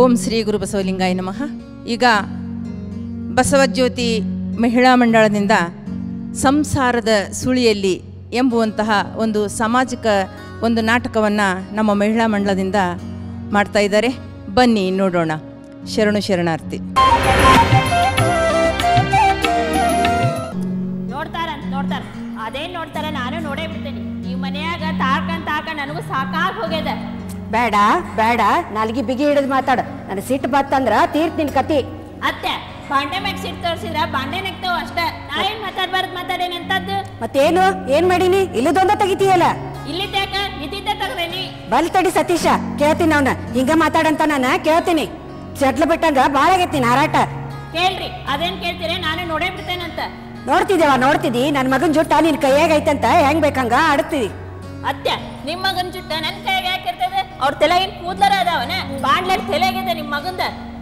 ಓಂ ಶ್ರೀ ಗುರು ಬಸವಲಿಂಗಾಯ ನಮಃ ಈಗ ಬಸವಜ್ಯೋತಿ ಮಹಿಳಾ ಮಂಡಳದಿಂದ ಸಂಸಾರದ ಸುಳಿಯಲ್ಲಿ ಎಂಬುವಂತಹ ಒಂದು ಸಾಮಾಜಿಕ ಒಂದು ನಾಟಕವನ್ನು ನಮ್ಮ ಮಹಿಳಾ ಮಂಡಳದಿಂದ ಮಾಡ್ತಾ ಇದ್ದಾರೆ ಬನ್ನಿ ನೋಡೋಣ ಶರಣು ಶರಣಾರ್ಥಿ ನೋಡ್ತಾರ ನೋಡ್ತಾರ ಅದೇನ್ ನೋಡ್ತಾರ ನಾನು ನೋಡೇ ಬಿಡ್ತೇನೆ ಈ ಮನ್ಯಾಗ ತಾಳ್ಕಂಡ್ ತಾಳ್ಕಂಡ್ ನನಗೂ ಸಾಕಾಗ್ ಹೋಗ್ಯದ ಬೇಡ ಬೇಡ ನಾಲ್ಗಿ ಬಿಗಿ ಹಿಡಿದು ಮಾತಾಡ ನನ್ನ ಸಿಟ್ಟು ಬತ್ತಂದ್ರ ತೀರ್ತ್ ನಿನ್ ಕತಿ ಅತ್ತೆ ಬಾಂಡೆ ಮ್ಯಾಗ ಸಿಟ್ ತೋರ್ಸಿದ್ರ ಬಾಂಡೆ ನೆಕ್ತಾವ ಅಷ್ಟ ನಾ ಏನ್ ಮಾತಾಡ್ಬಾರ್ದು ಮಾತಾಡೇನಂತದ್ದು ಮತ್ತೇನು ಏನ್ ಮಾಡೀನಿ ಇಲ್ಲದೊಂದ ತೆಗಿತೀಯಲ್ಲ ಇಲ್ಲಿದ್ಯಾಕ ಇದ್ದಿದ್ದ ತಗದೇನಿ ಬಲ್ ತಡಿ ಸತೀಶ ಕೇಳ್ತೀನಿ ಅವನ ಹಿಂಗ ಮಾತಾಡಂತ ನಾನು ಕೇಳ್ತೀನಿ ಚಟ್ಲ ಬಿಟ್ಟಂಗ ಬಾಳ ಆಗೈತಿ ಹಾರಾಟ ಕೇಳ್ರಿ ಅದೇನ್ ಕೇಳ್ತೀರಿ ನಾನು ನೋಡೇ ಬಿಡ್ತೇನಂತ ನೋಡ್ತಿದ್ದೇವ ನೋಡ್ತಿದಿ ನನ್ ಮಗನ್ ಜುಟ್ಟ ನಿನ್ ಕೈಯಾಗ ಐತಂತ ಹೆಂಗ್ ಬೇಕಂಗ ಆಡ್ತಿದಿ ಅತ್ಯ ನಿಮ್ ಮಗನ್ ಜುಟ್ಟ ನನ್ ಕೈಗೆ ಹಾಕಿರ್ತದೆ ಅವ್ರ ತಲೆ ಏನ್ ಕೂದ್ಲರ ಅದಾವನ ಬಾಂಡ್ಲರ್ ತಲೆಗಿದೆ ನಿಮ್ ಮಗಂದ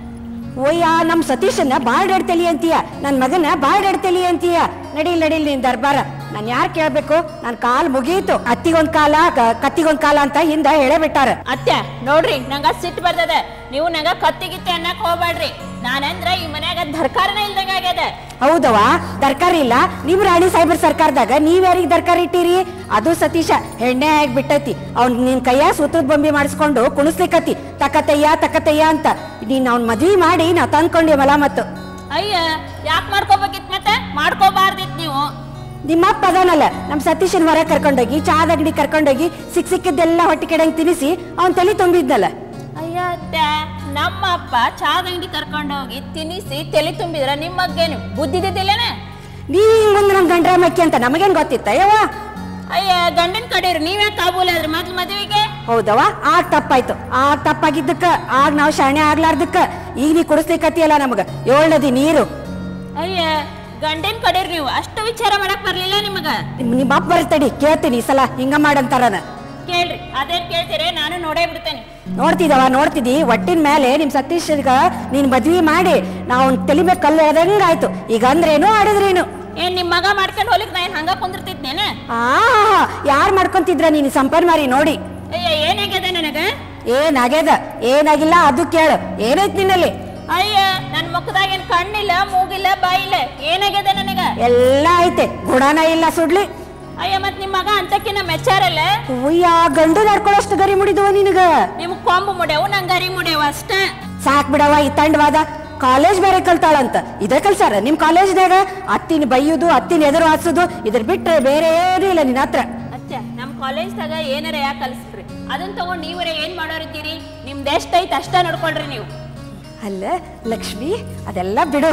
ಓಯ್ಯ ನಮ್ ಸತೀಶನ್ನ ಬಾಳ್ ಎಡ್ತಲಿ ಅಂತೀಯ ನನ್ ಮಗನ ಬಾಳ್ ಎಡ್ತಲಿ ಅಂತೀಯ ನಡಿಲ್ ನಡಿಲ್ ನೀನ್ ದರ್ಬಾರ ನಾನ್ ಯಾರ್ ಕೇಳ್ಬೇಕು ನನ್ ಕಾಲ್ ಮುಗೀತು ಅತ್ತಿಗೊಂದ್ ಕಾಲ ಕ- ಕತ್ತಿಗೊಂದ್ ಕಾಲ ಅಂತ ಹಿಂದ ಹೇಳೇ ಬಿಟ್ಟಾರ ಅತ್ಯ ನೋಡ್ರಿ ನಂಗ ಸಿಟ್ಟು ಬರ್ತದ ನೀವು ನಂಗ ಕತ್ತಿ ಗಿತ್ತಿ ಅನ್ನಕ್ ಹೋಗ್ಬೇಡ್ರಿ ನಾನಂದ್ರ ಈ ಮನ್ಯಾಗ ಧರ್ಕಾರನೇ ಇಲ್ದಂಗ ಆಗ್ಯದ ಹೌದವ ತರಕಾರಿ ಇಲ್ಲ ನಿಮ್ ರಾಣಿ ಸಾಹೇಬ್ರ ಸರ್ಕಾರದಾಗ ನೀವ್ ಯಾರಿಗ್ ತರಕಾರಿ ಇಟ್ಟಿರಿ ಅದು ಸತೀಶ ಹೆಣ್ಣೆ ಆಗಿ ಬಿಟ್ಟೈತಿ ಅವ್ನ್ ನಿನ್ ಕೈಯ ಸೂತ್ರದ ಬೊಂಬಿ ಮಾಡಿಸ್ಕೊಂಡು ಕುಣಿಸ್ಲಿಕ್ಕತಿ ತಕತಯ್ಯ ತಕತಯ್ಯ ಅಂತ ನೀನ್ ಅವ್ನ್ ಮದ್ವಿ ಮಾಡಿ ನಾ ತಂದ್ಕೊಂಡಿ ಮಲ ಮತ್ತು ಅಯ್ಯ ಯಾಕ್ ಮಾಡ್ಕೋಬೇಕಿತ್ ಮತ್ತೆ ಮಾಡ್ಕೋಬಾರ್ದಿತ್ ನೀವು ನಿಮ್ಮಪ್ಪ ಅದಾನಲ್ಲ ನಮ್ ಸತೀಶನ್ ಹೊರ ಕರ್ಕೊಂಡೋಗಿ ಚಾದ ಅಂಗಡಿ ಕರ್ಕೊಂಡೋಗಿ ಸಿಕ್ ಸಿಕ್ಕಿದ್ದೆಲ್ಲ ಹೊಟ್ಟೆ ಕೆಡಂಗ್ ತಿನ್ನಿಸಿ ಅವ್ನ್ ತಲೆ ತುಂಬಿದ್ನಲ್ಲ ಅಯ್ಯ ಅತ್ಯ ನಮ್ಮ ಅಪ್ಪ ಚಾದ ಅಂಗಡಿ ಕರ್ಕೊಂಡೋಗಿ ತಿನ್ನಿಸಿ ತಲೆ ತುಂಬಿದ್ರ ನಿಮ್ಮ ಮಗ್ಗೇನು ಬುದ್ಧಿದಿದ್ದಿಲ್ಲನ ನೀ ಮುಂದೆ ನಮ್ ಗಂಡ್ರ ಮಕ್ಕಿ ಅಂತ ನಮಗೇನ್ ಗೊತ್ತಿತ್ತ ಯವ್ವ ಅಯ್ಯ ಗಂಡನ್ ಕಡೆಯವ್ರು ನೀವೇ ಕಾಬೂಲ್ ಆದ್ರಿ ಮೊದ್ಲು ಮದುವೆಗೆ ಹೌದವ ಆಗ ತಪ್ಪಾಯ್ತು ಆಗ ತಪ್ಪಾಗಿದ್ದಕ್ಕ ಆಗ ನಾವು ಶಾಣೆ ಆಗ್ಲಾರ್ದಕ್ಕ ಈಗ ನೀ ಕುಡಿಸ್ಲಿಕ್ಕತ್ತಿಯಲ್ಲ ನಮಗ ಏಳ್ನದಿ ನೀರು ಅಯ್ಯ ಗಂಡನ್ ಕಡೆಯವ್ರು ನೀವು ಅಷ್ಟು ವಿಚಾರ ಮಾಡಕ್ ಬರ್ಲಿಲ್ಲ ನಿಮಗ ನಿಮ್ಮ ಅಪ್ಪ ಬರ್ತಡಿ ಕೇಳ್ತೀನಿ ಈ ಸಲ ಹಿಂಗ ಮಾಡಂತಾರನ ಕೇಳ್ರಿ ಅದೇನ್ ಕೇಳ್ತೀರಿ ನಾನು ನೋಡೇ ಬಿಡ್ತೇನೆ ನೋಡ್ತಿದವ ನೋಡ್ತಿದಿ ಒಟ್ಟಿನ ಮೇಲೆ ನಿಮ್ ಸತೀಶ್ಗ ನೀನ್ ಮದ್ವಿ ಮಾಡಿ ನಾವು ತಲೆ ಮೇಲೆ ಕಲ್ಲು ಎಳ್ದಂಗ ಆಯ್ತು ಈಗ ಅಂದ್ರೇನು ಆಡಿದ್ರೇನು ಏನ್ ನಿಮ್ ಮಗ ಮಾಡ್ಕೊಂಡು ಹೋಲಿಕ್ ನಾ ಏನ್ ಹಂಗ ಕುಂದಿರ್ತಿದ್ನೇನ ಆ ಯಾರ್ ಮಾಡ್ಕೊಂತಿದ್ರ ನೀನ್ ಸಂಪನ್ ಮಾರಿ ನೋಡಿ ಅಯ್ಯ ಏನಾಗ್ಯದ ನನಗ ಏನಾಗ್ಯದ ಏನಾಗಿಲ್ಲ ಅದು ಕೇಳು ಏನೈತ್ ನಿನ್ನಲ್ಲಿ ಅಯ್ಯ ನನ್ ಮುಖದಾಗ ಏನ್ ಕಣ್ಣಿಲ್ಲ ಮೂಗಿಲ್ಲ ಬಾಯಿಲ್ಲ ಏನಾಗ್ಯದ ನನಗ ಎಲ್ಲ ಐತೆ ಗುಣನ ಇಲ್ಲ ಸುಡ್ಲಿ ಅಯ್ಯ ಮತ್ ನಿಮ್ ಮಗ ಅಂತಕಿನ ಮೆಚ್ಚಾರಲ್ಲ ಉಯ್ಯ ಗಂಡು ನಡ್ಕೊಳ್ಳೋಷ್ಟು ಗರಿ ಮುಡಿದವ ನಿನಗ ನಿಮ್ ಕೊಂಬು ಮುಡ್ಯಾವು ನಂಗ್ ಗರಿ ಮುಡ್ಯಾವ ಅಷ್ಟ ಸಾಕ್ ಬಿಡವ ಈ ತಂಡವಾದ ಕಾಲೇಜ್ ಬೇರೆ ಕಲ್ತಾಳಂತ ಇದೇ ಕಲ್ಸಾರ ನಿಮ್ ಕಾಲೇಜ್ನಾಗ ಅತ್ತಿನ ಬೈಯುದು ಅತ್ತಿನ ಎದುರು ಹಾಕ್ಸುದು ಇದ್ರ ಬಿಟ್ರೆ ಬೇರೆ ಏನೂ ಇಲ್ಲ ನಿನ್ನ ಹತ್ರ ಅಚ್ಚ ನಮ್ ಕಾಲೇಜ್ದಾಗ ಏನಾರ ಯಾಕೆ ಕಲಿಸ್ರಿ ಅದನ್ನ ತಗೊಂಡ್ ನೀವರ ಏನ್ ಮಾಡೋರಿದ್ದೀರಿ ನಿಮ್ದು ಎಷ್ಟ್ ಐತ್ ಅಷ್ಟ ನೋಡ್ಕೊಳ್ರಿ ನೀವು ಅಲ್ಲ ಲಕ್ಷ್ಮಿ ಅದೆಲ್ಲ ಬಿಡು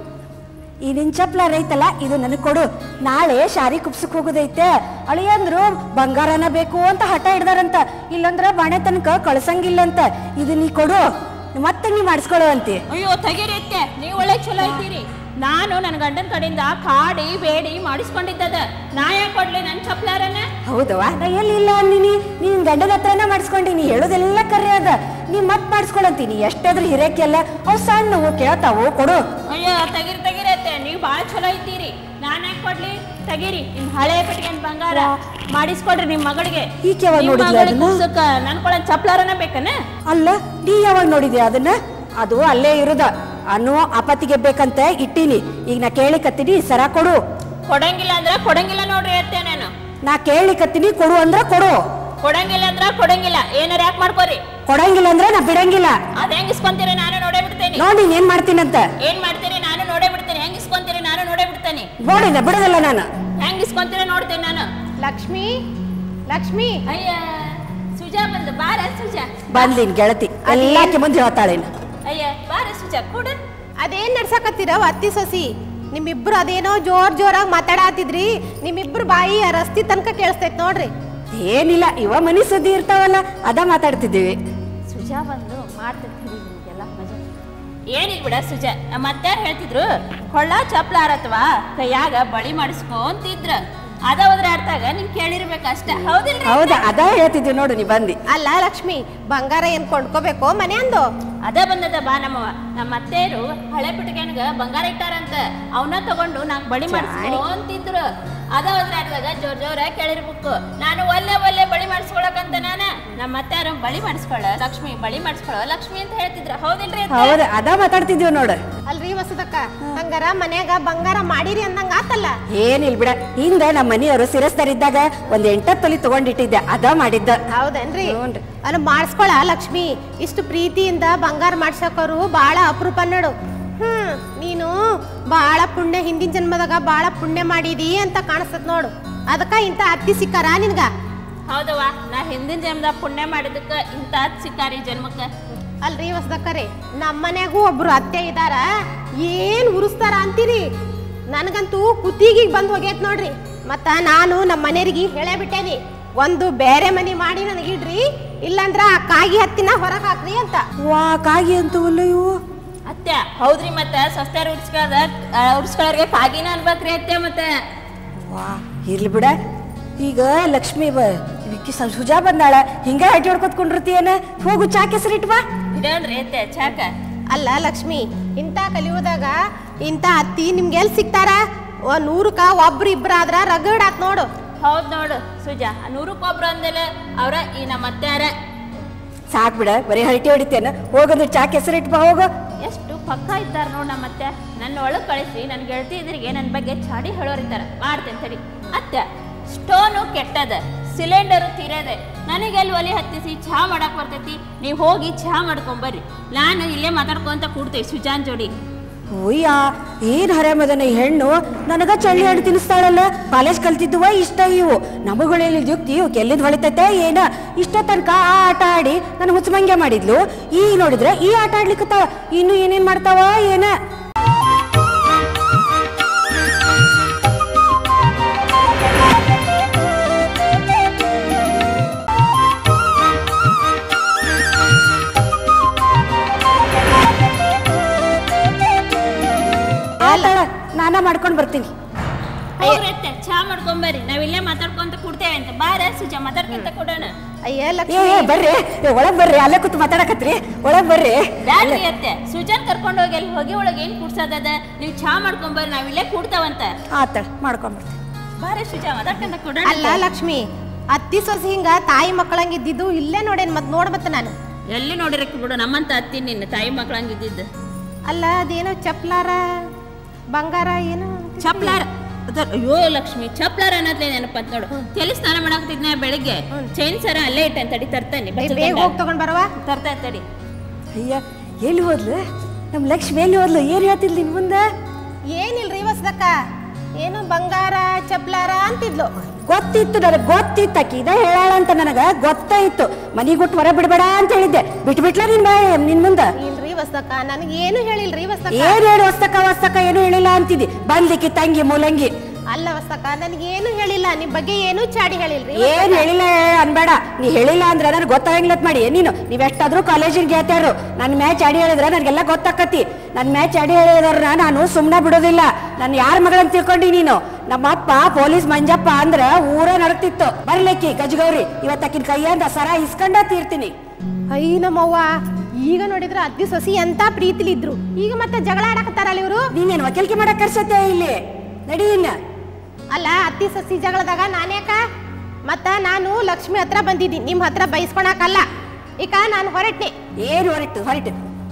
ಈ ನಿನ್ ಚಪ್ಲ ಐತಲ್ಲ ಇದು ನನಗ್ ಕೊಡು ನಾಳೆ ಶಾರಿ ಕುಪ್ಸಕ್ ಹೋಗೋದೈತೆ ಅಳಿಯಂದ್ರು ಬಂಗಾರನ ಬೇಕು ಅಂತ ಹಠ ಹಿಡ್ದಾರಂತ ಇಲ್ಲಂದ್ರ ಬಾಣೆ ತನಕ ಕಳ್ಸಂಗಿಲ್ಲಂತ ಇದು ನೀ ಕೊಡು ಮತ್ತೆ ನೀ ಮಾಡಿಸ್ಕೊಡು ಅಂತಿ ಅಯ್ಯೋ ತೆಗೀರಿ ಅತ್ತೆ ನೀವ್ ಒಳ್ಳೆ ಚಲೋ ಇದ್ದೀರಿ ನಾನು ನನ್ನ ಗಂಡನ ಕಡೆಯಿಂದ ಕಾಡಿ ಬೇಡಿ ಮಾಡಿಸ್ಕೊಂಡಿದ್ದದ ನಾ ಯಾಕೆ ಕೊಡ್ಲಿ ನನ್ ಚಪ್ಲಾರನ್ನ ಹೌದವಾ ನಾ ಎಲ್ಲಿಲ್ಲ ಅಂದಿನಿ ನೀನ್ ಗಂಡನ ಹತ್ರನ ಮಾಡಿಸ್ಕೊಂಡಿ ನೀ ಹೇಳೋದೆಲ್ಲ ಕರೆ ಅದ ನೀ ಮತ್ ಮಾಡಿಸ್ಕೊಳಂತೀನಿ ಎಷ್ಟಾದ್ರೂ ಹಿರೇಕೆಲ್ಲ ಅವು ಸಣ್ಣವು ಕೇಳ್ತಾವು ಕೊಡು ಅಯ್ಯೋ ತೆಗೀರಿ ತೆಗೀರಿ ಅತ್ತೆ ನೀವು ಭಾಳ ಚಲೋ ಇದ್ದೀರಿ ನಾನ್ ಯಾಕೆ ಕೊಡ್ಲಿ ತೆಗೀರಿ ನಿಮ್ ಹಳೆ ಪೆಟ್ಟಿಗೆ ಬಂಗಾರ ಮಾಡಿಸ್ಕೊಡ್ರಿ ನಿಮ್ ಮಗಳಿಗೆ ಈಕೆ ಯಾವಾಗ ನಿಮ್ ನೋಡಿದ್ಲ ಮಗಳಿಗೆ ಅದನ್ನ? ಕುಡ್ಸಕ್ಕ ನನ್ ಕೊಡ ಚಪ್ಲಾರನ ಬೇಕನ ಅಲ್ಲ ನೀ ಯಾವಾಗ ನೋಡಿದ್ಯಾ ಅದನ್ನ ಅದು ಅಲ್ಲೇ ಇರುದ ಅನ್ನೋ ಅಪತಿಗೆ ಬೇಕಂತ ಇಟ್ಟೀನಿ ಈಗ ನಾ ಕೇಳಿಕತ್ತೀನಿ ಸರ ಕೊಡು ಕೊಡಂಗಿಲ್ಲ ಅಂದ್ರ ಕೊಡಂಗಿಲ್ಲ ನೋಡ್ರಿ ಅತ್ತೆ ನಾನು ನಾ ಕೇಳಿಕತ್ತೀನಿ ಕೊಡು ಅಂದ್ರ ಕೊಡು ಕೊಡಂಗಿಲ್ಲ ಅಂದ್ರ ಕೊಡಂಗಿಲ್ಲ ಏನಾರ ಯಾಕೆ ಮಾಡ್ಕೋರಿ ಕೊಡಂಗಿಲ್ಲ ಅಂದ್ರೆ ನಾ ಬಿಡಂಗಿಲ್ಲ ಅದ್ ಹೆಂಗ್ ಇಸ್ಕೊಂತೀರಿ ನಾನು ನೋಡೇ ಬಿಡ್ತೇನೆ ನೋಡಿ ನೀನ್ ಏನ್ ಮಾಡ್ತೀನಂತ ಏನ್ ಮಾಡ್ತೀರಿ ನಾನು ನೋಡೇ ಬಿಡ್ತೇನೆ ಹೆಂಗ್ ಇಸ್ಕೊಂತೀರಿ ನಾನು ನೋಡೇ ಬಿಡ್ತೇನೆ ನೋಡಿ ನಾ ಬಿಡೋದಿಲ್ಲ ನಾನು ಹೆಂಗ್ ಇಸ್ಕೊಂತೀರಿ ನೋಡ್ತೇನೆ ನಾನು ಲಕ್ಷ್ಮಿ ಲಕ್ಷ್ಮಿ ಅಯ್ಯ ಸುಜಾ ಬಂದು ಬಾರ ಸುಜಾ ಬಂದಿನ್ ಗೆಳತಿ ಎಲ್ಲಾಕೆ ಮುಂದೆ ಹೇಳ್ತಾಳೇನು ಅಯ್ಯ ಬಾರ ಸುಜಾ ಕೂಡ ಅದೇನ್ ನಡ್ಸಕತ್ತೀರ ಅತ್ತಿ ಸೊಸಿ ನಿಮ್ಮಿಬ್ರು ಅದೇನೋ ಜೋರ್ ಜೋರಾಗಿ ಮಾತಾಡತ್ತಿದ್ರಿ ನಿಮ್ಮಿಬ್ರು ಬಾಯಿ ಆ ರಸ್ತಿ ತನಕ ಕೇಳಿಸ್ತೈತ್ ನೋಡ್ರಿ ಏನಿಲ್ಲ ಇವ ಮನಿ ಸುದ್ದಿ ಇರ್ತಾವಲ್ಲ ಅದ ಮಾತಾಡ್ತಿದ್ದೀವಿ ಸುಜಾ ಬಂದು ಮಾಡ್ತಿರ್ತೀವಿ ನಿಮಗೆಲ್ಲ ಮಜಾ ಏನಿಲ್ಲ ಬಿಡ ಸುಜಾ ನಮ್ಮ ಅತ್ಯಾರು ಹೇಳ್ತಿದ್ರು ಕೊಳ್ಳ ಚಪ್ಲಾರ ಅಥವಾ ಕೈಯಾಗ ಬಳಿ ಮಾಡಿಸ್ಕೊ ಅಂತಿದ್ರ ಅದ ಹೋದ್ರೆ ಅರ್ಥಾಗ ನಿನ್ ಕೇಳಿರ್ಬೇಕು ಅಷ್ಟ ಹೌದಿಲ್ರಿ ಹೌದಾ ಅದ ಹೇಳ್ತಿದ್ವಿ ನೋಡು ನೀ ಬಂದಿ ಅಲ್ಲ ಲಕ್ಷ್ಮಿ ಬಂಗಾರ ಏನ್ ಕೊಂಡ್ಕೋಬೇಕು ಮನೆ ಅಂದು ಅದ ಬಂದದ ಬಾ ನಮ್ಮವ ನಮ್ಮ ಅತ್ತೆಯರು ಹಳೆ ಪುಟಿಗೆನ್ಗ ಬಂಗಾರ ಇಟ್ಟಾರಂತ ಅವನ್ನ ತಗೊಂಡು ನಾಕ್ ಬಳಿ ಮಾಡಿಸ್ಕೊ ಅಂತಿದ್ರು ಅದ ಹೋದ್ರೆ ಅರ್ಥಾಗ ಜೋರ್ ಜೋರ ಕೇಳಿರ್ಬೇಕು ನಾನು ಒಲ್ಲೆ ಒಲ್ಲೆ ಬಳಿ ಮಾಡಿಸ್ಕೊಳಕಂತ ನಾನ ನಮ್ಮ ಅತ್ತೆಯಾರು ಬಳಿ ಮಾಡಿಸ್ಕೊಳ್ಳ ಲಕ್ಷ್ಮಿ ಬಳಿ ಮಾಡಿಸ್ಕೊಳ್ಳೋ ಲಕ್ಷ್ಮಿ ಅಂತ ಹೇಳ್ತಿದ್ರ ಹೌದಿಲ್ರಿ ಅತ್ತೆ? ಹೌದ ಅದ ಮಾತಾಡ್ತಿದ್ವಿ ನೋಡು ಅಲ್ರಿ ವಸದಕ್ಕ ಹಂಗಾರ ಮನ್ಯಾಗ ಬಂಗಾರ ಮಾಡಿರಿ ಅಂದಂಗ ಆತಲ್ಲ ಏನಿಲ್ ಬಿಡ ಹಿಂದ ನಮ್ಮ ಮನೆಯವರು ಸಿರಸ್ತಾರಿದ್ದಾಗ ಒಂದ್ ಎಂಟತ್ತು ತೊಲಿ ತಗೊಂಡಿಟ್ಟಿದ್ದೆ ಅದ ಮಾಡಿದ್ದ ಹೌದೇನ್ರಿ ಹ್ಞೂನ್ರಿ. ಅಲ್ಲ ಮಾಡಿಸ್ಕೊಳ ಲಕ್ಷ್ಮಿ ಇಷ್ಟು ಪ್ರೀತಿಯಿಂದ ಬಂಗಾರ ಮಾಡ್ಸೋಕರು ಬಾಳ ಅಪರೂಪ ನೋಡು ಹ್ಮ್ ನೀನು ಬಾಳ ಪುಣ್ಯ ಹಿಂದಿನ ಜನ್ಮದಾಗ ಬಾಳ ಪುಣ್ಯ ಮಾಡಿದಿ ಅಂತ ಕಾಣಿಸ್ತದ ನೋಡು ಅದಕ್ಕ ಇಂತ ಅತ್ತಿ ಸಿಕ್ಕಾರ ನಿನ್ಗ ಹೌದವ್ವ ನಾ ಹಿಂದಿನ ಜನ್ಮದಾಗ ಪುಣ್ಯ ಮಾಡಿದಕ್ಕ ಇಂಥ ಸಿಕ್ಕಾರಿ ಜನ್ಮಕ್ಕ ಅಲ್ರಿ ಹೊಸದಕ್ಕರೆ ನಮ್ಮ ಮನ್ಯಾಗೂ ಒಬ್ರು ಅತ್ತೆ ಇದಾರ ಏನ್ ಉರಿಸ್ತಾರ ಅಂತೀರಿ ನನಗಂತೂ ಕುತ್ತಿಗಿಗ್ ಬಂದ್ ಹೋಗೈತ್ ನೋಡ್ರಿ ಮತ್ತ ನಾನು ನಮ್ಮ ಮನೆಯವ್ರಿಗೆ ಹೇಳೇ ಬಿಟ್ಟೇನಿ ಒಂದು ಬೇರೆ ಮನಿ ಮಾಡಿ ನನಗಿಡ್ರಿ ಇಲ್ಲಂದ್ರ ಆ ಕಾಗಿ ಹತ್ತಿನ ಹೊರಗ್ ಹಾಕ್ರಿ ಅಂತ ವಾ ಕಾಗಿ ಅಂತೂ ಅಲ್ಲ ಇವು ಅತ್ತೆ ಹೌದ್ರಿ ಮತ್ತ ಸಸ್ತಾರ ಉಡ್ಸ್ಕೊಳ್ಳೋದ ಉಡ್ಸ್ಕೊಳ್ಳೋರ್ಗೆ ಕಾಗಿನ ಅನ್ಬೇಕ್ರಿ ಅತ್ತೆ ಮತ್ತೆ ವಾ ಇರ್ಲಿ ಬಿಡ ಈಗ ಲಕ್ಷ್ಮಿ ಬ ವಿಕ್ಕಿ ಸ- ಸುಜಾ ಬಂದಾಳ ಹಿಂಗ ಹಟ್ಟಿ ಹೊಡ್ಕೊತ್ ಕುಂಡಿರ್ತೀಯೇನ ಹೋಗು ಚಾ ಕೆಸರಿಟ್ ಬಾ ಇಡೋಣ್ರಿ ಅತ್ತೆ ಚಾಕ ಅಲ್ಲ ಲಕ್ಷ್ಮಿ ಇಂಥ ಕಲಿಯುವುದಾಗ ಇಂಥ ಅತ್ತಿ ನಿಮ್ಗೆ ಎಲ್ಲಿ ಸಿಗ್ತಾರ ಓ ನೂರಕ್ಕ ಒಬ್ರು ಇಬ್ರು ಆದ್ರ ರಗಡ್ ಆತ್ ನೋಡು ಹೌದ್ ನೋಡು ಸುಜಾ ನೂರಕ್ಕೊಬ್ರು ಅಂದೆಲ್ಲ ಅವ್ರ ಈ ನಮ್ಮ ಅತ್ತೆಯಾರ ಸಾಕ್ ಬಿಡ ಬರೀ ಹರಟಿ ಹೊಡಿತೇನ ಹೋಗಂದ್ರೆ ಚಾ ಕೆಸರಿಟ್ ಬಾ ಹೋಗು ಎಷ್ಟು ಪಕ್ಕ ಇದ್ದಾರ ನೋಡ್ ನಮ್ಮ ಅತ್ತೆ ನನ್ನ ಒಳಗ್ ಕಳಿಸಿ ನನ್ನ ಗೆಳತಿ ಇದ್ರಿಗೆ ನನ್ನ ಬಗ್ಗೆ ಚಾಡಿ ಹೇಳೋರಿದ್ದಾರ ಮಾಡ್ತೇನೆ ತಡಿ ಅತ್ತೆ ಸ್ಟೋನು ಕೆಟ್ಟದ ಸಿಲಿಂಡರು ತೀರದೆ ನನಗೆ ಅಲ್ಲಿ ಒಲೆ ಹತ್ತಿಸಿ ಚಹಾ ಮಾಡಕ್ ಬರ್ತೈತಿ ನೀವು ಹೋಗಿ ಚಹಾ ಮಾಡ್ಕೊಂಬರ್ರಿ ನಾನು ಇಲ್ಲೇ ಮಾತಾಡ್ಕೊಂತ ಕೂಡ್ತೇವೆ ಸುಜಾನ್ ಜೋಡಿ ಓಯ್ಯ ಏನ್ ಹರಾಮದನ ಈ ಹೆಣ್ಣು ನನಗ ಚಳ್ಳಿ ಹಣ್ಣು ತಿನ್ನಿಸ್ತಾಳಲ್ಲ ಕಾಲೇಜ್ ಕಲ್ತಿದ್ದುವ ಇಷ್ಟ ಇವು ನಮಗಳಲ್ಲಿ ಯುಕ್ತಿ ಇವಕ್ಕೆ ಎಲ್ಲಿದ್ ಹೊಳಿತೈತೆ ಏನ ಇಷ್ಟ ತನಕ ಆ ಆಟ ಆಡಿ ನನ್ನ ಹುಚ್ಚಮಂಗ್ಯ ಮಾಡಿದ್ಲು ಈಗ ನೋಡಿದ್ರೆ ಈ ಆಟ ಆಡ್ಲಿಕ್ಕತ್ತಾವ ಇನ್ನು ಏನೇನ್ ಮಾಡ್ತಾವ ಏನ ಆತಾಳ ನಾನ ಮಾಡ್ಕೊಂಡ್ ಬರ್ತೀನಿ ಹೋಗ್ರಿ ಅತ್ತೆ ಚಹಾ ಮಾಡ್ಕೊಂಬರ್ರಿ ನಾವ್ ಇಲ್ಲೇ ಮಾತಾಡ್ಕೊಂತ ಕೂಡ್ತೇವೆ ಅಂತ ಬಾರ ಸುಜಾ ಮಾತಾಡ್ಕೊಂತ ಕೊಡೋಣ ಅಯ್ಯ ಏ ಲಕ್ಷ್ಮಿ ಏ, ಬರ್ರಿ ಏ, ಒಳಗ್ ಬರ್ರಿ ಅಲ್ಲೇ ಕೂತ್ ಮಾತಾಡಕತ್ರಿ ಒಳಗ್ ಬರ್ರಿ ಬ್ಯಾಡ್ರಿ ಅತ್ತೆ ಸುಜಾನ್ ಕರ್ಕೊಂಡು ಹೋಗಿ ಅಲ್ಲಿ ಹೊಗೆ ಒಳಗೆ ಏನ್ ಕೂಡ್ಸೋದದ ನೀವು ಚಹಾ ಮಾಡ್ಕೊಂಬರ್ರಿ ನಾವ್ ಇಲ್ಲೇ ಕೂಡ್ತಾವಂತ ಆತಾಳ ಮಾಡ್ಕೊಂಡ್ ಬರ್ತೀನಿ ಬಾರ ಸುಜಾ ಮಾತಾಡ್ಕೊಂತ ಕೊಡೋಣ ಅಲ್ಲ ಲಕ್ಷ್ಮಿ ಅತ್ತಿ ಸೊಸಿ ಹಿಂಗ ತಾಯಿ ಮಕ್ಕಳಂಗಿದ್ದಿದ್ದು ಇಲ್ಲೇ ನೋಡೇನ್ ಮತ್ ನೋಡ್ಬತ್ತ ನಾನು ಎಲ್ಲಿ ನೋಡಿರಕ್ಕೆ ಬಿಡು ನಮ್ಮಂತ ಅತ್ತಿ ನಿನ್ನ ತಾಯಿ ಮಕ್ಕಳಂಗಿದ್ದಿದ್ದು ಅಲ್ಲ ಅದೇನೋ ಚಪ್ಲಾರ ಬಂಗಾರ ಏನು ಚಪ್ಲಾರ ಅದರ್- ಅಯ್ಯೋ ಲಕ್ಷ್ಮಿ ಚಪ್ಲಾರ ಅನ್ನೋದ್ಲೇ ನೆನಪಂತ ನೋಡು ತಲೆ ಸ್ನಾನ ಮಾಡಾಕತ್ತಿದ್ನ ಬೆಳಿಗ್ಗೆ ಚೈನ್ ಸರ ಅಲ್ಲೇ ಇಟ್ಟೇನ್ ತಡಿ ತರ್ತಾನೆ ಏ, ಬೇಗ ಹೋಗಿ ತಗೊಂಡ್ ಬರವಾ ತರ್ತಾ ತಡಿ ಅಯ್ಯ ಎಲ್ಲಿ ಹೋದ್ಲು ನಮ್ ಲಕ್ಷ್ಮಿ ಎಲ್ಲಿ ಹೋದ್ಲು ಏನ್ ಹೇಳ್ತಿಲ್ ನಿನ್ ಮುಂದೆ ಏನಿಲ್ರಿ ವಸದಕ್ಕ ಏನು ಬಂಗಾರ ಚಪ್ಲಾರ ಅಂತಿದ್ಲು ಗೊತ್ತಿತ್ತು ನನಗೆ ಗೊತ್ತಿತ್ತು ಆಕಿ ಇದ ಹೇಳಾಳ ಅಂತ ನನಗ ಗೊತ್ತಾಯ್ತು ಮನಿಗುಟ್ಟು ಹೊರ ಬಿಡಬೇಡ ಅಂತ ಹೇಳಿದ್ದೆ ಬಿಟ್ಟು ಬಿಟ್ಲ ನಿನ್ ಬಾಯ್ ನಿನ್ ಮುಂದ ಇಲ್ರಿ ವಸದಕ್ಕ ನನಗೆ ಏನು ಹೇಳಿಲ್ರಿ ವಸದಕ್ಕ ಏನ್ ಹೇಳಿ ಹೊಸ್ತಕ ಹೊಸ್ತಕ ಏನು ಹೇಳಿಲ್ಲ ಅಂತಿದ್ದಿ ಬಂದ್ಲಿಕ್ಕಿ ತಂಗಿ ಮೂಲಂಗಿ ಅಲ್ಲ ವಸದಕ್ಕ ನನಗೆ ಏನು ಹೇಳಿಲ್ಲ ನಿಮ್ ಬಗ್ಗೆ ಏನು ಚಾಡಿ ಹೇಳಿಲ್ರಿ ಏನ್ ಹೇಳಿಲ್ಲ ಅನ್ಬೇಡ ನೀ ಹೇಳಿಲ್ಲ ಅಂದ್ರೆ ನನಗೆ ಗೊತ್ತಾಗಂಗಿಲ್ಲತ್ ಮಾಡಿ ನೀನು ನೀವ್ ಎಷ್ಟಾದ್ರೂ ಕಾಲೇಜಿನ ಗೆಳತಿಯರು ನನ್ ಮ್ಯಾಚ್ ಆಡಿ ಹೇಳಿದ್ರೆ ನನಗೆಲ್ಲ ಗೊತ್ತಾಕತಿ ನನ್ ಮ್ಯಾಚ್ ಆಡಿ ಹೇಳಿದ್ರನ್ನ ನಾನು ಸುಮ್ನೆ ಬಿಡೋದಿಲ್ಲ ನಾನು ಯಾರ ಮಗಳಂತ ತಿಳ್ಕೊಂಡಿ ನೀನು ನಮ್ಮಪ್ಪ ಪೊಲೀಸ್ ಮಂಜಪ್ಪ ಅಂದ್ರ ಊರ ನಡಕ್ತಿತ್ತು ಬರ್ಲಿಕ್ಕಿ ಗಜಗೌರಿ ಇವತ್ತಕ್ಕಿನ ಕೈಯಿಂದ ಸರ ಇಸ್ಕೊಂಡ ತೀರ್ತೀನಿ ಅಯ್ಯ ನಮ್ಮವ್ವ ಈಗ ನೋಡಿದ್ರ ಅತ್ತಿ ಸೊಸಿ ಎಂತ ಪ್ರೀತಿಲಿದ್ರು ಈಗ ಮತ್ತೆ ಜಗಳ ಆಡಕತ್ತಾರಲ್ಲ ಇವರು ನೀನೇನ್ ವಕೀಲ್ಕೆ ಮಾಡಕ್ ಕರ್ಸತ್ತೆ ಇಲ್ಲಿ ನಡಿ ಇನ್ನ ಅಲ್ಲ ಅತ್ತಿ ಸೊಸಿ ಜಗಳದಾಗ ನಾನ್ಯಾಕ ಮತ್ತ ನಾನು ಲಕ್ಷ್ಮಿ ಹತ್ರ ಬಂದಿದ್ದೀನಿ ನಿಮ್ ಹತ್ರ ಬೈಸ್ಕೊಳಕಲ್ಲ ಈಗ ನಾನು ಹೊರಟ್ನಿ ಏನ್ ಹೊರಟು ಹೊರಟು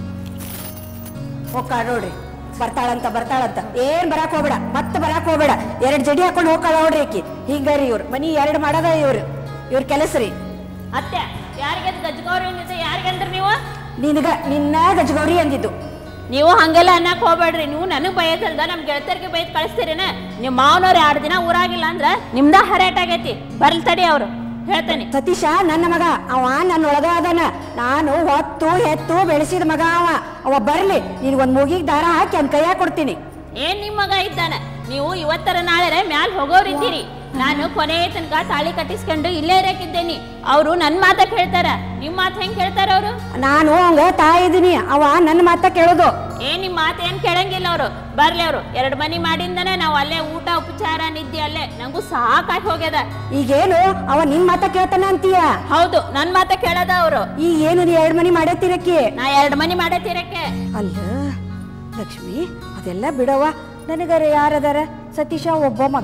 ಹೋಗ್ಕ ನೋಡ್ರಿ ಬರ್ತಾಳಂತ ಬರ್ತಾಳಂತ ಏನ್ ಬರಾಕ್ ಹೋಗ್ಬೇಡ ಮತ್ತೆ ಬರಾಕ್ ಹೋಗ್ಬೇಡ ಎರಡ್ ಜಡಿ ಹಾಕೊಂಡು ಹೋಗ್ತಾಳ ನೋಡ್ರಿ ಆಕಿ ಹಿಂಗಾರಿ ಇವ್ರು ಮನಿ ಎರಡ್ ಮಾಡದ ಇವ್ರು ಇವ್ರ ಕೆಲಸ ರೀ ಅತ್ತೆ ಯಾರಿಗೆ ಗಜ್ಗೌರಿ ಅಂದಿದ್ದೆ ಯಾರಿಗಂದ್ರಿ ನೀವು ನಿನಗ ನಿನ್ನ ಗಜಗೌರಿ ಅಂದಿದ್ದು ನೀವು ಹಂಗೆಲ್ಲ ಅನ್ನಕ್ ಹೋಗ್ಬೇಡ್ರಿ ನೀವು ನನಗ್ ಬೈಯತ್ತಲ್ದ ನಮ್ ಗೆಳತಿಯರಿಗೆ ಬೈದ್ ಕಳಿಸ್ತೀರೇನ ನಿಮ್ ಮಾವನವ್ರು ಎರಡು ದಿನ ಊರಾಗಿಲ್ಲ ಅಂದ್ರ ನಿಮ್ದ ಹರೇಟ್ ಆಗೈತಿ ಬರ್ಲ್ ತಡಿ ಅವ್ರು ಹೇಳ್ತಾನೆ ಸತೀಶ ನನ್ನ ಮಗ ಅವ ನನ್ನ ಒಳಗ ಅದಾನ ನಾನು ಹೊತ್ತು ಹೆತ್ತು ಬೆಳೆಸಿದ ಮಗ ಅವ ಅವ ಬರ್ಲಿ ನಿನ್ಗೊಂದ್ ಮೂಗಿಗ್ ದಾರ ಹಾಕಿ ಅವ್ನ ಕೈಯಾಗ ಕೊಡ್ತೀನಿ ಏನ್ ನಿಮ್ ಮಗ ಇದ್ದಾನ ನೀವು ಇವತ್ತರ ನಾಳೆ ಮ್ಯಾಲ್ ಹೋಗೋರಿದ್ದೀರಿ ನಾನು ಕೊನೆ ತನಕ ತಾಳಿ ಕಟ್ಟಿಸ್ಕೊಂಡು ಇಲ್ಲೇ ಇರಕಿದ್ದೇನಿ ಅವರು ನನ್ ಮಾತ ಕೇಳ್ತಾರ ನಿಮ್ ಮಾತು ಹೆಂಗ್ ಕೇಳ್ತಾರ ಅವರು ನಾನು ಅವಂಗ ತಾಯಿ ಇದೀನಿ ಅವ ನನ್ನ ಮಾತ ಕೇಳೋದು ಏನ್ ನಿಮ್ ಮಾತು ಏನ್ ಕೇಳಂಗಿಲ್ಲ ಅವರು ಬರ್ಲಿ ಅವರು ಎರಡ್ ಮನಿ ಮಾಡಿಂದನೇ ನಾವು ಅಲ್ಲೇ ಊಟ ಉಪಚಾರ ನಿದ್ದೆ ಅಲ್ಲೇ ನಂಗೂ ಸಾಕಾಗಿ ಹೋಗ್ಯದ ಈಗೇನು ಅವ ನಿನ್ ಮಾತ ಕೇಳ್ತಾನ ಅಂತೀಯ ಹೌದು ನನ್ ಮಾತ ಕೇಳದ ಅವರು ಈಗ ಏನು ನೀ ಎರಡ್ ಮನಿ ಮಾಡತ್ತೀರಕ್ಕೆ ನಾ ಎರಡ್ ಮನಿ ಮಾಡತ್ತೀರಕ್ಕೆ ಅಲ್ಲ ಲಕ್ಷ್ಮಿ ಅದೆಲ್ಲ ಬಿಡವ ನನಗರ ಯಾರದಾರ ಸತೀಶ ಒಬ್ಬ ಮಗ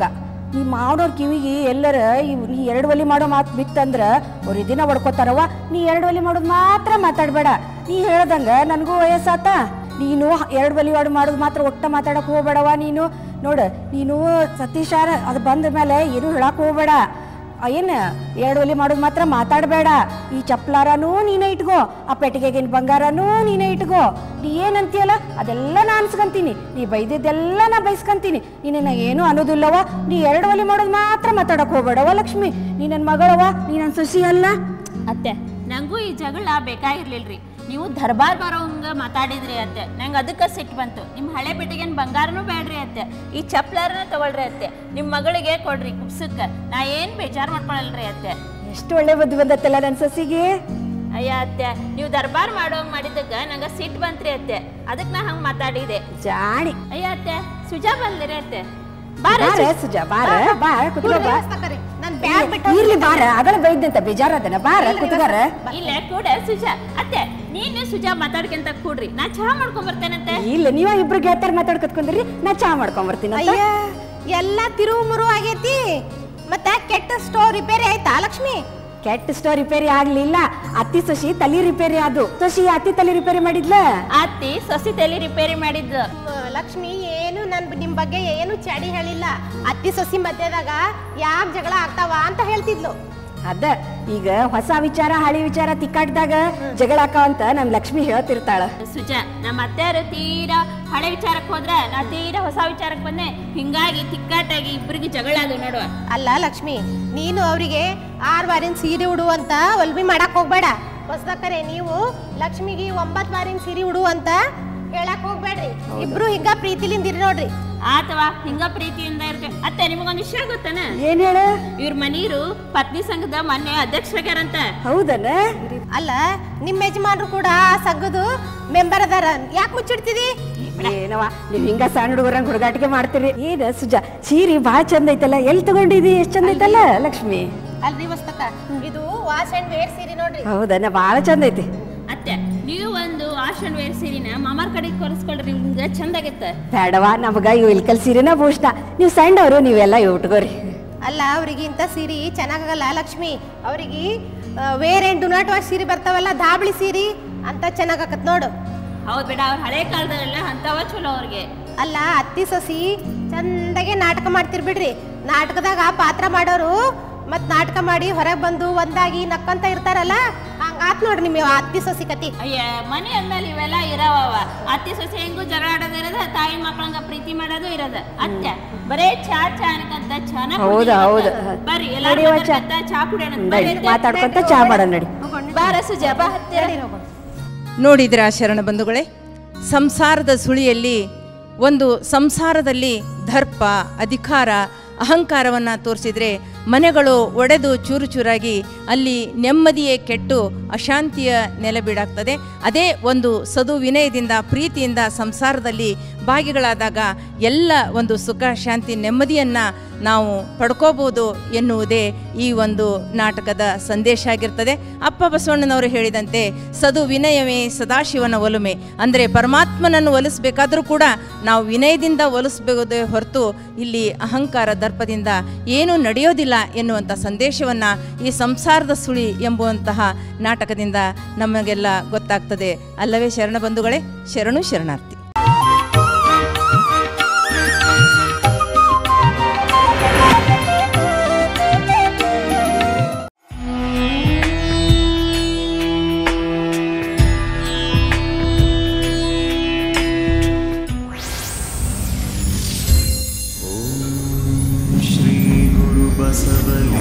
ನೀ ಮಾವನವ್ರ ಕಿವಿಗೆ ಎಲ್ಲರ ಇವ್ ನೀ ಎರಡು ಒಲಿ ಮಾಡೋ ಮಾತು ಬಿತ್ತಂದ್ರ ಅವ್ರ ದಿನ ಹೊಡ್ಕೋತಾರವ್ವ ನೀ ಎರಡು ಒಲಿ ಮಾಡೋದು ಮಾತ್ರ ಮಾತಾಡಬೇಡ ನೀ ಹೇಳ್ದಂಗ ನನಗೂ ವಯಸ್ಸಾತ ನೀನು ಎರಡು ಒಲಿ ವಾಡು ಮಾಡೋದು ಮಾತ್ರ ಒಟ್ಟ ಮಾತಾಡಕ್ ಹೋಗ್ಬೇಡವ ನೀನು ನೋಡು ನೀನು ಸತೀಶಾರ ಅದು ಬಂದ ಮೇಲೆ ಏನು ಹೇಳಕ್ ಹೋಗ್ಬೇಡ ಏನು ಎರಡು ಒಲಿ ಮಾಡೋದು ಮಾತ್ರ ಮಾತಾಡಬೇಡ ಈ ಚಪ್ಲಾರನೂ ನೀನೇ ಇಟ್ಕೋ ಆ ಪೆಟ್ಟಿಗೆಗಿನ ಬಂಗಾರನೂ ನೀನೇ ಇಟ್ಕೋ ನೀ ಏನಂತೀಯಲ್ಲ ಅದೆಲ್ಲ ನಾ ಅನ್ಸ್ಕೊಂತೀನಿ ನೀ ಬೈದಿದ್ದೆಲ್ಲ ನಾ ಬೈಸ್ಕೊಂತೀನಿ ನೀನು ಏನು ಅನ್ನೋದಿಲ್ಲವ ನೀ ಎರಡು ಒಲಿ ಮಾಡೋದು ಮಾತ್ರ ಮಾತಾಡಕ್ ಹೋಗ್ಬೇಡವ ಲಕ್ಷ್ಮಿ ನೀ ನನ್ನ ಮಗಳವ ನೀ ನನ್ನ ಸೊಸಿ ಅಲ್ಲ ಅತ್ತೆ ನಂಗೂ ಈ ಜಗಳ ಬೇಕಾಗಿರ್ಲಿಲ್ರಿ ನೀವು ದರ್ಬಾರ್ ಬರೋಂಗ ಮಾತಾಡಿದ್ರಿ ಅತ್ತೆ ನಂಗೆ ಅದಕ್ಕೆ ಸಿಟ್ಟು ಬಂತು ನಿಮ್ಮ ಹಳೆ ಬಿಟ್ಟಿಗೇನು ಬಂಗಾರನೂ ಬೇಡ್ರಿ ಅತ್ತೆ ಈ ಚಪ್ಲಾರನ ತಗೊಳ್ರಿ ಅತ್ತೆ ನಿಮ್ಮ ಮಗಳಿಗೆ ಕೊಡ್ರಿ ಕುಪ್ಸಕ್ಕೆ ನಾ ಏನು ಬೇಜಾರು ಮಾಡ್ಕೊಳಲ್ರಿ ಅತ್ತೆ ಎಷ್ಟು ಒಳ್ಳೆ ಬುದ್ಧಿ ಬಂದತ್ತಲ್ಲ ನನ್ನ ಸೊಸಿಗೆ ಅಯ್ಯ ಅತ್ತೆ ನೀವು ದರ್ಬಾರ್ ಮಾಡೋಂಗ್ ಮಾಡಿದ್ದಕ್ಕೆ ನಂಗೆ ಸಿಟ್ಟು ಬಂತ್ರಿ ಅತ್ತೆ ಅದಕ್ಕೆ ನಾ ಹಂಗೆ ಮಾತಾಡಿದೆ ಜಾಣಿ ಅಯ್ಯ ಅತ್ತೆ ಸುಜಾ ಬಂದ್ರಿ ಅತ್ತೆ ಬಾರ ಬಾರ ಸುಜಾ ಬಾರ ಬಾ ಕುತ್ಕೋ ಬಾ ನನ್ ಬ್ಯಾಗ್ ಬಿಟ್ಟು ಇರ್ಲಿ ಬಾರ ಅದನ್ನ ಬೈದಂತ ಬೇಜಾರದನ ಬಾರ ಕುತ್ಗಾರ ಇಲ್ಲ ಕೂಡ ಸುಜಾ ಅತ್ತೆ ನೀನು ಸುಜಾ ಮಾತಾಡ್ಕೊಂತ ಕೂಡ್ರಿ ನಾ ಚಹಾ ಮಾಡ್ಕೊಂಡ್ ಬರ್ತೇನಂತೆ ಇಲ್ಲ ನೀವ ಇಬ್ರು ಗೆಳತಿಯರ್ ಮಾತಾಡ್ಕೊತ್ಕೊಂಡ್ರಿ ನಾ ಚಾ ಮಾಡ್ಕೊಂಡ್ ಬರ್ತೀನಿ ಅಂತ. ಅಯ್ಯ ಎಲ್ಲ ತಿರುವು ಮುರು ಆಗೈತಿ ಮತ್ತ ಕೆಟ್ಟ ಸ್ಟೋವ್ ರಿಪೇರಿ ಆಯ್ತಾ ಲಕ್ಷ್ಮಿ ಕೆಟ್ಟ ಸ್ಟೋ ರಿಪೇರಿ ಆಗ್ಲಿಲ್ಲ ಅತ್ತಿ ಸೊಸಿ ತಲಿ ರಿಪೇರಿ ಅದು ಸೊಸಿ ಅತ್ತಿ ತಲಿ ರಿಪೇರಿ ಮಾಡಿದ್ಲ ಅತ್ತಿ ಸೊಸಿ ತಲೆ ರಿಪೇರಿ ಮಾಡಿದ್ದು ಮ, ಲಕ್ಷ್ಮಿ ಏನು ನನ್ ನಿಮ್ ಬಗ್ಗೆ ಏನು ಚಡಿ ಹೇಳಿಲ್ಲ ಅತ್ತಿ ಸೊಸಿ ಮಧ್ಯದಾಗ ಯಾಕೆ ಜಗಳ ಆಗ್ತಾವ ಅಂತ ಹೇಳ್ತಿದ್ಲು ಅದ ಈಗ ಹೊಸ ವಿಚಾರ ಹಳಿ ವಿಚಾರ ತಿಕ್ಕಾಡ್ದಾಗ ಜಗಳ ಆಕಾವಂತ ನಮ್ ಲಕ್ಷ್ಮಿ ಹೇಳ್ತಿರ್ತಾಳ ಸುಜಾ ನಮ್ಮ ಅತ್ತೆಯರು ತೀರಾ ಹಳೆ ವಿಚಾರಕ್ಕೆ ಹೋದ್ರ ನಾ ತೀರಾ ಹೊಸ ವಿಚಾರಕ್ಕೆ ಬಂದೆ ಹಿಂಗಾಗಿ ತಿಕ್ಕಾಟಾಗಿ ಇಬ್ಬರಿಗೆ ಜಗಳ ಅದು ನೋಡುವ ಅಲ್ಲ ಲಕ್ಷ್ಮಿ ನೀನು ಅವರಿಗೆ ಆರು ವಾರಿನ ಸೀರೆ ಉಡು ಅಂತ ಒಲ್ಬಿ ಮಾಡಕ್ ಹೋಗ್ಬೇಡ ಹೊಸದಕ್ಕರೆ ನೀವು ಲಕ್ಷ್ಮಿಗೆ ಒಂಬತ್ ವಾರಿನ ಸೀರೆ ಉಡು ಅಂತ ಹೇಳಕ್ ಹೋಗ್ಬೇಡ್ರಿ ಇಬ್ರು ಹಿಂಗ ಪ್ರೀತಿಲಿಂದ ಇರಿ ನೋಡ್ರಿ ಆತವಾ ಹಿಂಗ ಪ್ರೀತಿಯಿಂದ ಇರ್ತೇವೆ ಅತ್ತೆ ನಿಮಗೊಂದು ವಿಷಯ ಗೊತ್ತನ ಏನ್ ಹೇಳ ಇವ್ರ ಮನೀರು ಪತ್ನಿ ಸಂಘದ ಮೊನ್ನೆ ಅಧ್ಯಕ್ಷರಾಗ್ಯಾರಂತ ಹೌದನ ಅಲ್ಲ ನಿಮ್ಮ ಯಜಮಾನ್ರು ಕೂಡ ಆ ಸಂಘದ ಮೆಂಬರ್ ಅದಾರ ಯಾಕೆ ಮುಚ್ಚಿಡ್ತಿದಿ ಏನವ ನೀವ್ ಹಿಂಗ ಸಣ್ಣ ಹುಡುಗರಂಗ್ ಹುಡುಗಾಟಿಕೆ ಮಾಡ್ತೀರಿ ಏನ ಸುಜಾ ಸೀರಿ ಬಾಳ ಚಂದ ಐತಲ್ಲ ಎಲ್ಲಿ ತಗೊಂಡಿದಿ ಎಷ್ಟ್ ಚಂದ ಐತಲ್ಲ ಲಕ್ಷ್ಮಿ ಅಲ್ರಿ ವಸ್ತಕ ಇದು ವಾಶ್ ಅಂಡ್ ವೇರ್ ಸೀರೆ ನೋಡ್ರಿ ಹೌದನ ಬಾಳ ಚಂದ ಐತಿ ಅತ್ತೆ ನೀವು ಒಂದು ಆಷನ್ ವೇರ್ ಸೀರಿನ ಮಾಮಾರ್ ಕಡೆಗೆ ಕೊರಿಸ್ಕೊಳ್ರಿ ನಿಮ್ಗೆ ಚಂದ ಆಗತ್ತೆ ಬೇಡವ ನಮಗ ಇವ್ ಇಲ್ಕಲ್ ಸೀರೆನ ಭೂಷಣ ನೀವ್ ಸಣ್ಣವ್ರು ನೀವೆಲ್ಲ ಇವ್ ಉಟ್ಕೋರಿ ಅಲ್ಲ ಅವ್ರಿಗೆ ಇಂಥ ಸೀರೆ ಚೆನ್ನಾಗಲ್ಲ ಲಕ್ಷ್ಮಿ ಅವ್ರಿಗೆ wear and do not wash ಸೀರೆ ಬರ್ತಾವಲ್ಲ ಧಾಬಳಿ ಸೀರೆ ಅಂತ ಚೆನ್ನಾಗಕತ್ ನೋಡು ಹೌದ್ ಬೇಡ ಅವ್ರ ಹಳೆ ಕಾಲದಲ್ಲ ಅಂತವ ಚಲೋ ಅವ್ರಿಗೆ ಅಲ್ಲ ಅತ್ತಿ ಸೊಸಿ ಚಂದಾಗೆ ನಾಟಕ ಮಾಡ್ತಿರ್ ಬಿಡ್ರಿ ನಾಟಕದಾಗ ಪಾತ್ರ ಮಾಡೋರು ಮತ್ ನಾಟಕ ಮಾಡಿ ಹೊರಗೆ ಬಂದು ಒಂದಾಗಿ ನಕ್ಕಂತ ಇರ್ತಾರಲ್ಲ ಹಂಗಾತ್ ನೋಡ್ರಿ ನಿಮ್ಮ ಅತ್ತಿ ಸೊಸಿ ಕತಿ ಅಯ್ಯ ಮನೆ ಅಂದ್ಮೇಲೆ ಇವೆಲ್ಲ ಇರವವ ಅತ್ತಿ ಸೊಸೆ ಹೆಂಗೂ ಜಗಳ ಆಡೋದು ಇರೋದ ತಾಯಿ ಮಕ್ಕಳಂಗ ಪ್ರೀತಿ ಮಾಡೋದು ಇರೋದ ಅತ್ತೆ ಬರೇ ಚಾ ಚಾ ಅನ್ಕಂತ ಚಾನ ಹೌದು, ಹೌದು. ಬರ್ರಿ ಎಲ್ಲಾರು ನಡಿಯವ್ವ ಚಾ. ಮಾತಾಡ್ಕಂತ ಚಾ ಕುಡಿಯೋಣ ನಡಿ, ಮಾತಾಡ್ಕೊಂತ ಚಾ ಮಾಡೋಣ ನಡಿ ಬಾರ ಸುಜಾ ಬಾ ಹತ್ತಿರ ನೋಡಿದ್ರ ಶರಣ ಬಂಧುಗಳೇ ಸಂಸಾರದ ಸುಳಿಯಲ್ಲಿ ಒಂದು ಸಂಸಾರದಲ್ಲಿ ದರ್ಪ ಅಧಿಕಾರ ಅಹಂಕಾರವನ್ನು ತೋರಿಸಿದರೆ ಮನೆಗಳು ಒಡೆದು ಚೂರು ಚೂರಾಗಿ ಅಲ್ಲಿ ನೆಮ್ಮದಿಯೇ ಕೆಟ್ಟು ಅಶಾಂತಿಯ ನೆಲೆಬೀಡಾಗ್ತದೆ ಅದೇ ಒಂದು ಸದು ವಿನಯದಿಂದ ಪ್ರೀತಿಯಿಂದ ಸಂಸಾರದಲ್ಲಿ ಭಾಗಿಗಳಾದಾಗ ಎಲ್ಲ ಒಂದು ಸುಖ ಶಾಂತಿ ನೆಮ್ಮದಿಯನ್ನು ನಾವು ಪಡ್ಕೋಬೋದು ಎನ್ನುವುದೇ ಈ ಒಂದು ನಾಟಕದ ಸಂದೇಶ ಆಗಿರ್ತದೆ ಅಪ್ಪ ಬಸವಣ್ಣನವರು ಹೇಳಿದಂತೆ ಸದು ವಿನಯವೇ ಸದಾಶಿವನ ಒಲುಮೆ ಅಂದರೆ ಪರಮಾತ್ಮನನ್ನು ಒಲಿಸಬೇಕಾದರೂ ಕೂಡ ನಾವು ವಿನಯದಿಂದ ಒಲಿಸಬಹುದೇ ಹೊರತು ಇಲ್ಲಿ ಅಹಂಕಾರ ದರ್ಪದಿಂದ ಏನೂ ನಡೆಯೋದಿಲ್ಲ ಎನ್ನುವಂಥ ಸಂದೇಶವನ್ನು ಈ ಸಂಸಾರದ ಸುಳಿ ಎಂಬುವಂತಹ ನಾಟಕದಿಂದ ನಮಗೆಲ್ಲ ಗೊತ್ತಾಗ್ತದೆ ಅಲ್ಲವೇ ಶರಣ ಬಂಧುಗಳೇ ಶರಣು ಶರಣಾರ್ಥಿ श्रीगुरुबसवलिं